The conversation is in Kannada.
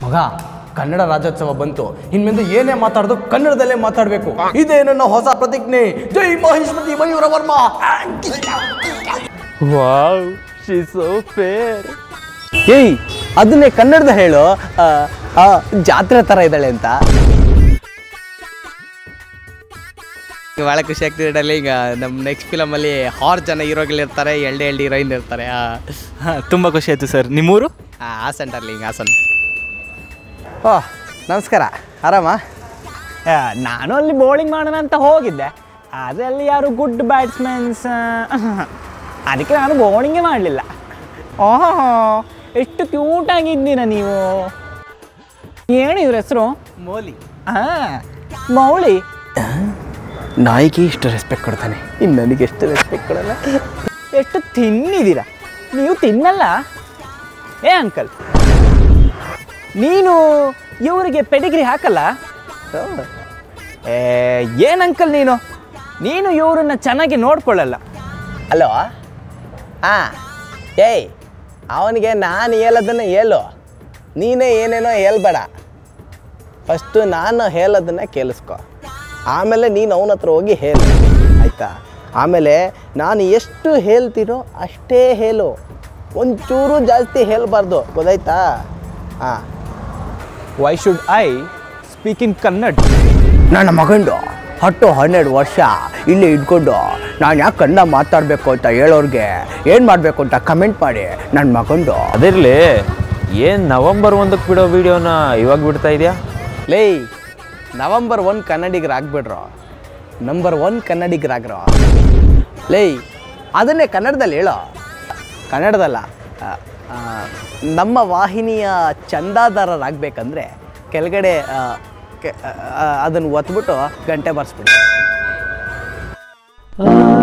ಮಗ ಕನ್ನಡ ರಾಜ್ಯೋತ್ಸವ ಬಂತು ಇನ್ಮಿಂದ ಏನೇ ಮಾತಾಡೋದು ಕನ್ನಡದಲ್ಲೇ ಮಾತಾಡಬೇಕು ಇದೇ ನನ್ನ ಹೊಸ ಪ್ರತಿಜ್ಞೆ ಜೈ ಮಹೇಶ್ವತಿ Mayura Varma wow she so fair ಏಯ್ ಅದನ್ನೇ ಕನ್ನಡದ ಹೇಳು ಆ, ಆ, ಜಾತ್ರೆ ಥರ ಇದ್ದಾಳೆ ಅಂತ ಭಾಳ ಖುಷಿ ಆಗ್ತಿದೆ ಡಲ್ಲಿಂಗ್ ನಮ್ಮ ನೆಕ್ಸ್ಟ್ ಫಿಲಮಲ್ಲಿ ಆರು ಜನ ಹೀರೋಗಳಿರ್ತಾರೆ ಎರಡೇ ಎರಡು ಹೀರೋಯಿನ್ ಇರ್ತಾರೆ ತುಂಬ ಖುಷಿ ಆಯ್ತು ಸರ್ ನಿಮ್ಮೂರು ಹಾಸನ್ ಡರ್ಲಿಂಗ್ ಹಾಸನ್ ಓ ನಮಸ್ಕಾರ ಆರಾಮ ಆ, ನಾನು ಅಲ್ಲಿ ಬೌಲಿಂಗ್ ಮಾಡೋಣ ಅಂತ ಹೋಗಿದ್ದೆ ಅದರಲ್ಲಿ ಯಾರು ಗುಡ್ ಬ್ಯಾಟ್ಸ್ಮನ್ಸ್ ಅದಕ್ಕೆ ನಾನು ಬೌಲಿಂಗೇ ಮಾಡಲಿಲ್ಲ ಓಹೋ ಎಷ್ಟು ಕ್ಯೂಟಾಗಿದ್ದೀರ ನೀವು ಏನು ಇವ್ರ ಹೆಸರು ಮೋಲಿ ಹಾಂ ಮೌಳಿ ನಾಯಿಗೆ ಇಷ್ಟು ರೆಸ್ಪೆಕ್ಟ್ ಕೊಡ್ತಾನೆ ಇನ್ನು ನನಗೆ ಎಷ್ಟು ರೆಸ್ಪೆಕ್ಟ್ ಕೊಡಲ್ಲ ಎಷ್ಟು ತಿನ್ನಿದ್ದೀರ ನೀವು ತಿನ್ನಲ್ಲ ಏ ಅಂಕಲ್ ನೀನು ಇವರಿಗೆ ಪೆಡಿಗ್ರಿ ಹಾಕಲ್ಲ ಏ ಏನು ಅಂಕಲ್ ನೀನು ನೀನು ಇವ್ರನ್ನ ಚೆನ್ನಾಗಿ ನೋಡ್ಕೊಳ್ಳಲ್ಲ ಅಲೋ ಹಾಂ ಏಯ್ ಅವನಿಗೆ ನಾನು ಹೇಳೋದನ್ನು ಹೇಳು ನೀನೇ ಏನೇನೋ ಹೇಳ್ಬೇಡ ಫಸ್ಟು ನಾನು ಹೇಳೋದನ್ನು ಕೇಳಿಸ್ಕೊ ಆಮೇಲೆ ನೀನು ಅವನ ಹತ್ರ ಹೋಗಿ ಹೇಳು ಆಯಿತಾ ಆಮೇಲೆ ನಾನು ಎಷ್ಟು ಹೇಳ್ತೀನೋ ಅಷ್ಟೇ ಹೇಳು ಒಂಚೂರು ಜಾಸ್ತಿ ಹೇಳಬಾರ್ದು ಗೊತ್ತಾಯ್ತಾ ಹಾಂ why should I speak in Kannada ನನ್ನ ಮಗಂಡು ಹತ್ತು ಹನ್ನೆರಡು ವರ್ಷ ಇಲ್ಲೇ ಇಟ್ಕೊಂಡು ನಾನು ಯಾಕೆ ಕನ್ನಡ ಮಾತಾಡಬೇಕು ಅಂತ ಹೇಳೋರಿಗೆ ಏನು ಮಾಡಬೇಕು ಅಂತ ಕಮೆಂಟ್ ಮಾಡಿ ನನ್ನ ಮಗಂಡು ಅದಿರಲಿ ಏನು ನವಂಬರ್ ಒಂದಕ್ಕೆ ಬಿಡೋ ವಿಡಿಯೋನ ಇವಾಗ ಬಿಡ್ತಾ ಇದೆಯಾ ಲೇ ನವಂಬರ್ ಒನ್ ಕನ್ನಡಿಗರಾಗ್ಬಿಡ್ರೋ ನಂಬರ್ ಒನ್ ಕನ್ನಡಿಗರಾಗ್ರೋ ಲೇ ಅದನ್ನೇ ಕನ್ನಡದಲ್ಲಿ ಹೇಳೋ ಕನ್ನಡದಲ್ಲ ಆ, ಆ, ನಮ್ಮ ವಾಹಿನಿಯ ಚಂದಾದಾರರಾಗಬೇಕಂದ್ರೆ ಕೆಳಗಡೆ ಅದನ್ನು ಒತ್ಬಿಟ್ಟು ಗಂಟೆ ಬಾರಿಸ್ಬಿಡಿ